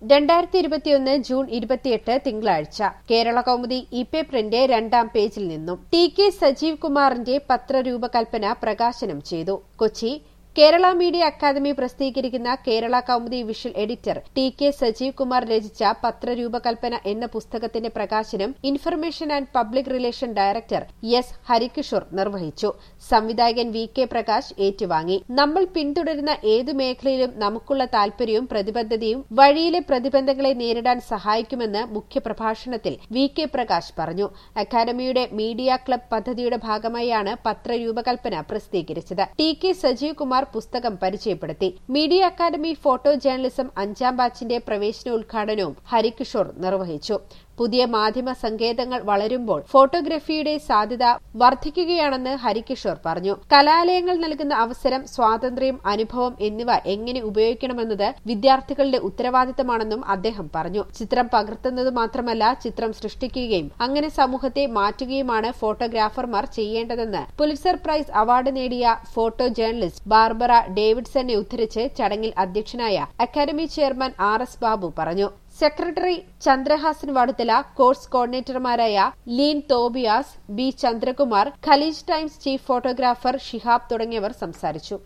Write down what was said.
രണ്ടായിരത്തി ഇരുപത്തിയൊന്ന് ജൂൺ ഇരുപത്തിയെട്ട് തിങ്കളാഴ്ച കേരള കൗമുദി ഇ പേപ്പറിന്റെ രണ്ടാം പേജിൽ നിന്നും ടി കെ സജീവ് കുമാറിന്റെ പത്രരൂപകൽപ്പന പ്രകാശനം ചെയ്തു കൊച്ചി കേരള മീഡിയ അക്കാദമി പ്രസിദ്ധീകരിക്കുന്ന Kerala Kaumudi visual editor T K Sajeev Kumar രചിച്ച പത്രരൂപകൽപ്പന എന്ന പുസ്തകത്തിന്റെ പ്രകാശനം information and public relation director S Harikishore നിർവഹിച്ചു സംവിധായകൻ വി കെ പ്രകാശ് ഏറ്റുവാങ്ങി നമ്മൾ പിന്തുടരുന്ന ഏതു മേഖലയിലും നമുക്കുള്ള താൽപര്യവും പ്രതിബദ്ധതയും വഴിയിലെ പ്രതിബന്ധങ്ങളെ നേരിടാൻ സഹായിക്കുമെന്ന് മുഖ്യപ്രഭാഷണത്തിൽ വി കെ പ്രകാശ് പറഞ്ഞു അക്കാദമിയുടെ മീഡിയ ക്ലബ് പദ്ധതിയുടെ ഭാഗമായാണ് പത്രരൂപകൽപ്പന പ്രസിദ്ധീകരിച്ചത് ടി കെ സജീവ് കുമാർ പുസ്തകം പരിചയപ്പെടുത്തി മീഡിയ അക്കാദമി ഫോട്ടോ ജേർണലിസം അഞ്ചാം ബാച്ചിന്റെ പ്രവേശനോദ്ഘാടനവും ഹരികിഷോർ നിർവഹിച്ചു പുതിയ മാധ്യമ സങ്കേതങ്ങൾ വളരുമ്പോൾ ഫോട്ടോഗ്രഫിയുടെ സാധ്യത വർദ്ധിക്കുകയാണെന്ന് ഹരികിഷോർ പറഞ്ഞു കലാലയങ്ങൾ നൽകുന്ന അവസരം സ്വാതന്ത്ര്യം അനുഭവം എന്നിവ എങ്ങനെ ഉപയോഗിക്കണമെന്നത് വിദ്യാർത്ഥികളുടെ ഉത്തരവാദിത്തമാണെന്നും അദ്ദേഹം പറഞ്ഞു ചിത്രം പകർത്തുന്നത് മാത്രമല്ല ചിത്രം സൃഷ്ടിക്കുകയും അങ്ങനെ സമൂഹത്തെ മാറ്റുകയുമാണ് ഫോട്ടോഗ്രാഫർമാർ ചെയ്യേണ്ടതെന്ന് പുലിറ്റ്സർ പ്രൈസ് അവാർഡ് നേടിയ ഫോട്ടോ ജേർണലിസ്റ്റ് ബാർബറ ഡേവിഡ്സനെ ഉദ്ധരിച്ച് ചടങ്ങിൽ അധ്യക്ഷനായ academy chairman R S Babu പറഞ്ഞു സെക്രട്ടറി ചന്ദ്രഹാസൻ വടുത്തല കോഴ്സ് കോർഡിനേറ്റർമാരായ Leen Thobias B Chandrakumar Khaleej Times chief photographer Shihab തുടങ്ങിയവർ സംസാരിച്ചു